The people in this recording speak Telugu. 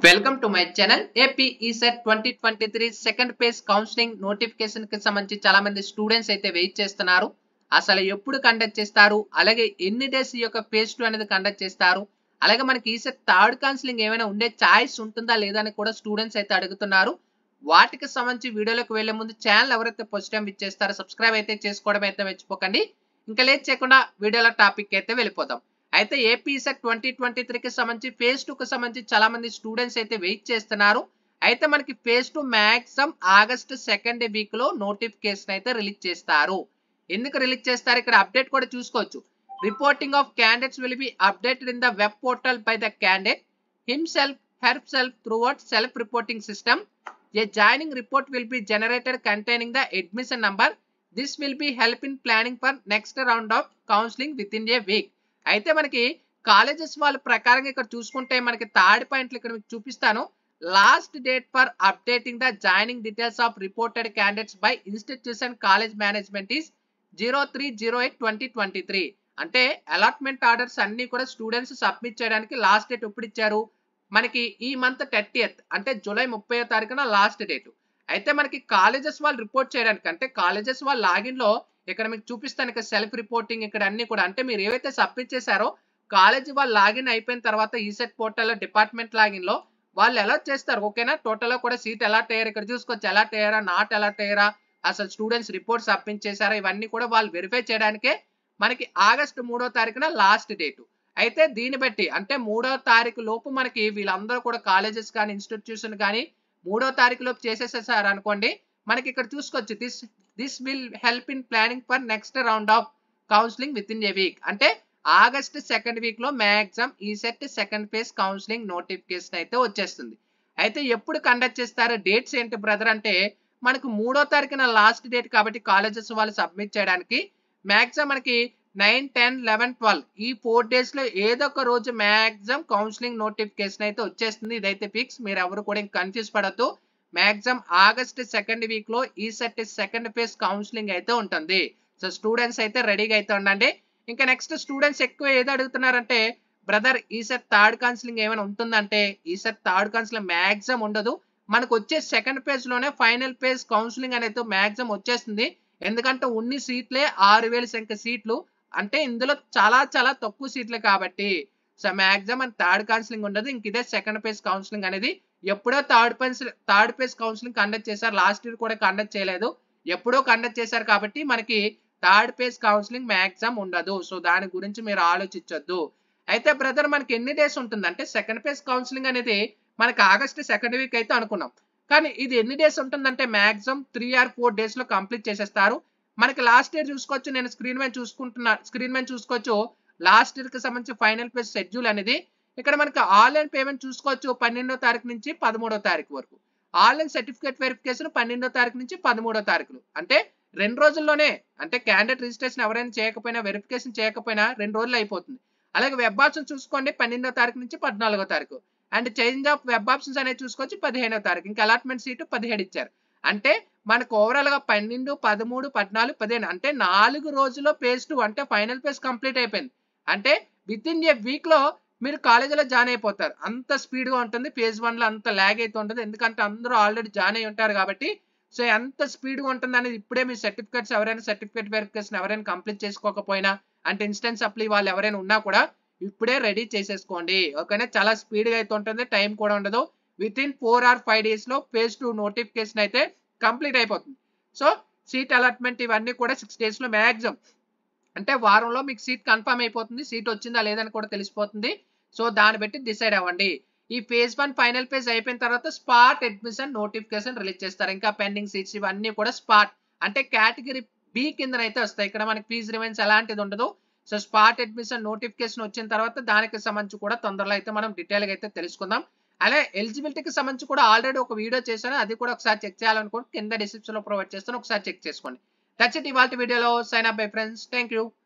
welcome to my channel AP ECET twenty twenty three second phase counselling notification కి సంబంధించి చాలా మంది స్టూడెంట్స్ అయితే వెయిట్ చేస్తున్నారు అసలు ఎప్పుడు కండక్ట్ చేస్తారు అలాగే ఎన్ని డేస్ ఈ యొక్క పేజ్ టూ అనేది కండక్ట్ చేస్తారు అలాగే మనకి ఈసెట్ థర్డ్ కౌన్సిలింగ్ ఏమైనా ఉండే ఛాయిస్ ఉంటుందా లేదా అని కూడా స్టూడెంట్స్ అయితే అడుగుతున్నారు వాటికి సంబంధించి వీడియోలోకి వెళ్లే ముందు ఛానల్ ఎవరైతే ఫస్ట్ టైం ఇచ్చేస్తారో సబ్స్క్రైబ్ అయితే చేసుకోవడం అయితే మర్చిపోకండి ఇంకా లేట్ చేయకుండా వీడియోల టాపిక్ అయితే వెళ్ళిపోదాం అయితే ఏపీ సెట్ ట్వంటీ ట్వంటీ త్రీకి సంబంధించి ఫేజ్ టూ కి సంబంధించి చాలా మంది స్టూడెంట్స్ అయితే వెయిట్ చేస్తున్నారు అయితే మనకి phase two maximum August second week లో నోటిఫికేషన్ అయితే రిలీజ్ చేస్తారు ఎందుకు రిలీజ్ చేస్తారు ఇక్కడ అప్డేట్ కూడా చూసుకోవచ్చు reporting of candidates will be updated in the web portal by the candidate himself help self throughout self reporting system a joining report will be generated containing the admission number this will be help in planning for next round of counselling within a week అయితే మనకి కాలేజెస్ వాళ్ళ ప్రకారంగా ఇక్కడ చూసుకుంటే మనకి థర్డ్ పాయింట్లు ఇక్కడ మీకు చూపిస్తాను last date for updating the joining details of reported candidates by institution college management is zero three zero eight twenty twenty three అంటే అలాట్మెంట్ ఆర్డర్స్ అన్ని కూడా స్టూడెంట్స్ సబ్మిట్ చేయడానికి లాస్ట్ డేట్ ఎప్పుడు ఇచ్చారు మనకి ఈ మంత్ థర్టీఎత్ అంటే జూలై ముప్పై తారీఖున లాస్ట్ డేట్ అయితే మనకి కాలేజెస్ వాళ్ళు రిపోర్ట్ చేయడానికి అంటే కాలేజెస్ వాళ్ళ లాగిన్ లో ఇక్కడ మీకు చూపిస్తాను ఇక్కడ సెల్ఫ్ రిపోర్టింగ్ ఇక్కడ అన్ని కూడా అంటే మీరు ఏవైతే సబ్మిట్ చేశారో కాలేజ్ వాళ్ళు లాగిన్ అయిపోయిన తర్వాత ఈసెట్ పోర్టల్ డిపార్ట్మెంట్ లాగిన్ లో వాళ్ళు ఎలా చేస్తారు ఓకేనా టోటల్ కూడా సీట్ ఎలా అయ్యారు ఇక్కడ చూసుకోవచ్చు ఎలా అయ్యారా నాట్ ఎలా అయ్యారా అసలు స్టూడెంట్స్ రిపోర్ట్ సబ్మిట్ చేశారా ఇవన్నీ కూడా వాళ్ళు వెరిఫై చేయడానికే మనకి ఆగస్ట్ మూడో తారీఖున లాస్ట్ డేట్ అయితే దీన్ని బట్టి అంటే మూడో తారీఖు లోపు మనకి వీళ్ళందరూ కూడా కాలేజెస్ కానీ ఇన్స్టిట్యూషన్ కానీ మూడో తారీఖు లోపు చేసేసేసారు అనుకోండి మనకి ఇక్కడ చూసుకోవచ్చు this this will help in planning for next round of counselling within a week అంటే ఆగస్ట్ సెకండ్ వీక్ లో maximum ECET second phase counselling notification అయితే వచ్చేస్తుంది అయితే ఎప్పుడు కండక్ట్ చేస్తారు డేట్స్ ఏంటి బ్రదర్ అంటే మనకు మూడో తారీఖున లాస్ట్ డేట్ కాబట్టి కాలేజెస్ వాళ్ళు సబ్మిట్ చేయడానికి మ్యాక్సిమం మనకి నైన్ టెన్ లెవెన్ ట్వెల్వ్ ఈ ఫోర్ డేస్ లో ఏదో ఒక రోజు మ్యాక్సిమం కౌన్సిలింగ్ నోటిఫికేషన్ అయితే వచ్చేస్తుంది ఇదైతే ఫిక్స్ మీరు ఎవరు కూడా కన్ఫ్యూజ్ పడద్దు మ్యాక్సిమం ఆగస్ట్ సెకండ్ వీక్ లో ఈ సెట్ సెకండ్ ఫేజ్ కౌన్సిలింగ్ అయితే ఉంటుంది సో స్టూడెంట్స్ అయితే రెడీగా అయితే ఉండండి ఇంకా నెక్స్ట్ స్టూడెంట్స్ ఎక్కువ ఏది అడుగుతున్నారంటే brother ECET third counselling ఏమైనా ఉంటుందంటే ఈ సెట్ థర్డ్ కౌన్సిలింగ్ మ్యాక్సిమం ఉండదు మనకు వచ్చే సెకండ్ పేజ్ లోనే ఫైనల్ పేజ్ కౌన్సిలింగ్ అనేది మ్యాక్సిమం వచ్చేస్తుంది ఎందుకంటే ఉన్ని సీట్లే ఆరు వేల సంఖ్య సీట్లు అంటే ఇందులో చాలా చాలా తక్కువ సీట్లు కాబట్టి సో మ్యాక్సిమం మన థర్డ్ కౌన్సిలింగ్ ఉండదు ఇంక ఇదే సెకండ్ పేజ్ కౌన్సిలింగ్ అనేది ఎప్పుడో third phase third phase counselling conduct చేశారు లాస్ట్ ఇయర్ కూడా కండక్ట్ చేయలేదు ఎప్పుడో కండక్ట్ చేశారు కాబట్టి మనకి థర్డ్ పేజ్ కౌన్సిలింగ్ మ్యాక్సిమం ఉండదు సో దాని గురించి మీరు ఆలోచించొద్దు అయితే బ్రదర్ మనకి ఎన్ని డేస్ ఉంటుంది అంటే సెకండ్ పేజ్ కౌన్సిలింగ్ అనేది మనకి ఆగస్ట్ సెకండ్ వీక్ అయితే అనుకున్నాం కానీ ఇది ఎన్ని డేస్ ఉంటుందంటే maximum three or four days లో కంప్లీట్ చేసేస్తారు మనకి లాస్ట్ ఇయర్ చూసుకోవచ్చు నేను స్క్రీన్ మీద చూసుకుంటున్నా స్క్రీన్ మీద చూసుకోవచ్చు లాస్ట్ ఇయర్ కి సంబంధించి ఫైనల్ పేజ్ షెడ్యూల్ అనేది ఇక్కడ మనకి ఆన్లైన్ పేమెంట్ చూసుకోవచ్చు పన్నెండో తారీఖు నుంచి పదమూడో తారీఖు వరకు ఆన్లైన్ సర్టిఫికేట్ వెరిఫికేషన్ పన్నెండో తారీఖు నుంచి పదమూడో తారీఖులు అంటే రెండు రోజుల్లోనే అంటే క్యాండిడేట్ రిజిస్ట్రేషన్ ఎవరైనా చేయకపోయినా వెరిఫికేషన్ చేయకపోయినా రెండు రోజులు అయిపోతుంది అలాగే వెబ్ ఆప్షన్ చూసుకోండి పన్నెండో తారీఖు నుంచి పద్నాలుగో తారీఖు and change of web options అనేది చూసుకోవచ్చు పదిహేనో తారీఖు ఇంకా అలాట్మెంట్ సీటు పదిహేడు ఇచ్చారు అంటే మనకు ఓవరాల్ గా పన్నెండు పదమూడు పద్నాలుగు పదిహేను అంటే నాలుగు రోజుల్లో పేజ్ టూ అంటే ఫైనల్ పేజ్ కంప్లీట్ అయిపోయింది అంటే విత్ ఇన్ ఏ వీక్ లో మీరు కాలేజీలో జాయిన్ అయిపోతారు అంత స్పీడ్ గా ఉంటుంది పేజ్ వన్ లో అంత ల్యాగ్ అయితే ఉంటుంది ఎందుకంటే అందరూ ఆల్రెడీ జాయిన్ అయి ఉంటారు కాబట్టి సో ఎంత స్పీడ్ గా ఉంటుంది అనేది ఇప్పుడే మీ సర్టిఫికేట్స్ ఎవరైనా సర్టిఫికేట్ వెరిఫికేషన్ ఎవరైనా కంప్లీట్ చేసుకోకపోయినా అంటే ఇన్స్టెంట్ సప్లీ వాళ్ళు ఎవరైనా ఉన్నా కూడా ఇప్పుడే రెడీ చేసేసుకోండి ఓకేనా చాలా స్పీడ్ గా అయితే ఉంటుంది టైం కూడా ఉండదు within four or five days లో పేజ్ టూ నోటిఫికేషన్ అయితే కంప్లీట్ అయిపోతుంది సో సీట్ అలాట్మెంట్ ఇవన్నీ కూడా సిక్స్ డేస్ లో మ్యాక్సిమం అంటే వారంలో మీకు సీట్ కన్ఫర్మ్ అయిపోతుంది సీట్ వచ్చిందా లేదని కూడా తెలిసిపోతుంది సో దాన్ని బట్టి డిసైడ్ అవ్వండి ఈ ఫేజ్ వన్ ఫైనల్ పేజ్ అయిపోయిన తర్వాత స్పాట్ అడ్మిషన్ నోటిఫికేషన్ రిలీజ్ చేస్తారు ఇంకా పెండింగ్ సీట్స్ ఇవన్నీ కూడా స్పాట్ అంటే కేటగిరీ బి కిందనైతే వస్తాయి ఇక్కడ మనకి ఫీజు రిమైన్స్ ఎలాంటిది ఉండదు సో స్పాట్ అడ్మిషన్ నోటిఫికేషన్ వచ్చిన తర్వాత దానికి సంబంధించి కూడా తొందరలో అయితే మనం డీటెయిల్ గా అయితే తెలుసుకుందాం అలాగే ఎలిజిబిలిటీకి సంబంధించి కూడా ఆల్రెడీ ఒక వీడియో చేశాను అది కూడా ఒకసారి చెక్ చేయాలనుకోండి కింద డిస్క్రిప్షన్ లో ప్రొవైడ్ చేస్తాను ఒకసారి చెక్ చేసుకోండి దట్స్ ఇట్ ఇవాళ వీడియోలో sign up bye friends thank you